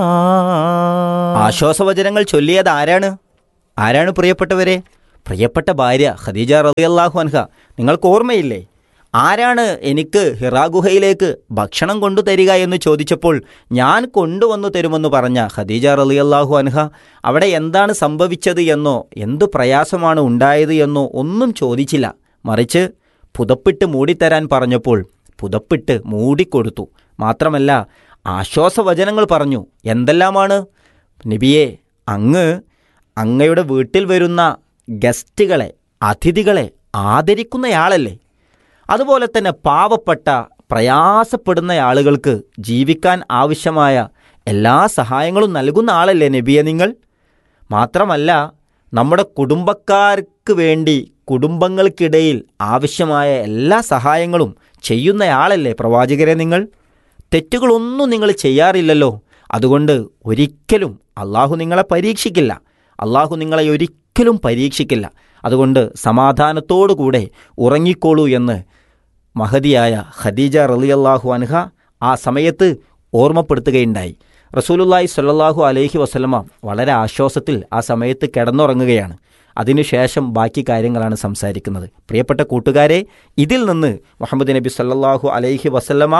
ആശ്വാസവചനങ്ങൾ ചൊല്ലിയത് ആരാണ് ആരാണ് പ്രിയപ്പെട്ടവരെ പ്രിയപ്പെട്ട ഭാര്യ ഖദീജ റളിയല്ലാഹു അൻഹ നിങ്ങൾക്ക് ഓർമ്മയില്ലേ ആരാണ് എനിക്ക് ഹിറാ ഗുഹയിലേക്ക് ഭക്ഷണം കൊണ്ടു തരിക എന്ന് ചോദിച്ചപ്പോൾ ഞാൻ കൊണ്ടുവന്നു തരുമെന്ന് പറഞ്ഞ ഖദീജ റളിയല്ലാഹു അൻഹ അവിടെ എന്താണ് സംഭവിച്ചത് എന്നോ എന്തു പ്രയാസമാണ് ഉണ്ടായത് എന്നോ ഒന്നും ചോദിച്ചില്ല മറിച്ച് പുതപ്പിട്ട് മൂടിത്തരാൻ പറഞ്ഞപ്പോൾ പുതപ്പിട്ട് മൂടിക്കൊടുത്തു മാത്രമല്ല ആശ്വാസവചനങ്ങൾ പറഞ്ഞു എന്തെല്ലാമാണ് നബിയെ അങ്ങ് അങ്ങയുടെ വീട്ടിൽ വരുന്ന ഗസ്റ്റുകളെ അതിഥികളെ ആദരിക്കുന്നയാളല്ലേ അതുപോലെ തന്നെ പാവപ്പെട്ട പ്രയാസപ്പെടുന്ന ആളുകൾക്ക് ജീവിക്കാൻ ആവശ്യമായ എല്ലാ സഹായങ്ങളും നൽകുന്ന ആളല്ലേ നബിയെ നിങ്ങൾ മാത്രമല്ല നമ്മുടെ കുടുംബക്കാർക്ക് വേണ്ടി കുടുംബങ്ങൾക്കിടയിൽ ആവശ്യമായ എല്ലാ സഹായങ്ങളും ചെയ്യുന്നയാളല്ലേ പ്രവാചകരെ നിങ്ങൾ തെറ്റുകളൊന്നും നിങ്ങൾ ചെയ്യാറില്ലല്ലോ അതുകൊണ്ട് ഒരിക്കലും അള്ളാഹു നിങ്ങളെ പരീക്ഷിക്കില്ല അള്ളാഹു നിങ്ങളെ ഒരിക്കലും പരീക്ഷിക്കില്ല അതുകൊണ്ട് സമാധാനത്തോടുകൂടെ ഉറങ്ങിക്കോളൂ എന്ന് മഹതിയായ ഖദീജ റളിയല്ലാഹു അൻഹ ആ സമയത്ത് ഓർമ്മപ്പെടുത്തുകയുണ്ടായി റസൂലുല്ലാഹി സ്വല്ലല്ലാഹു അലൈഹി വസല്ലമ വളരെ ആശ്വാസത്തിൽ ആ സമയത്ത് കിടന്നുറങ്ങുകയാണ് അതിനുശേഷം ബാക്കി കാര്യങ്ങളാണ് സംസാരിക്കുന്നത് പ്രിയപ്പെട്ട കൂട്ടുകാരെ ഇതിൽ നിന്ന് മുഹമ്മദ് നബി സല്ലല്ലാഹു അലൈഹി വസല്ലമ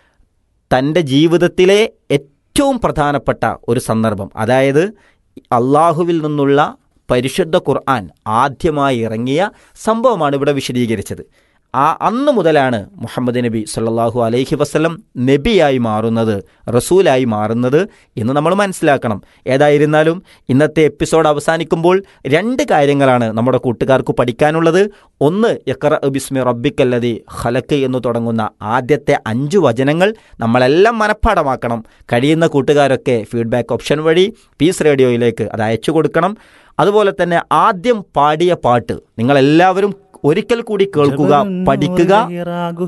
തൻ്റെ ജീവിതത്തിലെ ഏറ്റവും പ്രധാനപ്പെട്ട ഒരു സന്ദർഭം അതായത് അള്ളാഹുവിൽ നിന്നുള്ള പരിശുദ്ധ ഖുർആൻ ആദ്യമായി ഇറങ്ങിയ സംഭവമാണ് ഇവിടെ വിശദീകരിച്ചത് ആ അന്ന് മുതലാണ് മുഹമ്മദ് നബി സല്ലല്ലാഹു അലൈഹി വസല്ലം നബിയായി മാറുന്നത് റസൂലായി മാറുന്നത് എന്ന് നമ്മൾ മനസ്സിലാക്കണം ഏതായിരുന്നാലും ഇന്നത്തെ എപ്പിസോഡ് അവസാനിക്കുമ്പോൾ രണ്ട് കാര്യങ്ങളാണ് നമ്മുടെ കൂട്ടുകാർക്ക് പഠിക്കാനുള്ളത് ഒന്ന് യക്കറ ബിസ്മി റബ്ബിക്കല്ലതി ഖലക്ക് എന്ന് തുടങ്ങുന്ന ആദ്യത്തെ അഞ്ചു വചനങ്ങൾ നമ്മളെല്ലാം മനഃപ്പാടമാക്കണം കഴിയുന്ന കൂട്ടുകാരൊക്കെ ഫീഡ്ബാക്ക് ഓപ്ഷൻ വഴി പീസ് റേഡിയോയിലേക്ക് അത് അയച്ചു കൊടുക്കണം അതുപോലെ തന്നെ ആദ്യം പാടിയ പാട്ട് നിങ്ങളെല്ലാവരും ഒരിക്കൽ കൂടി കേൾക്കുക പഠിക്കുക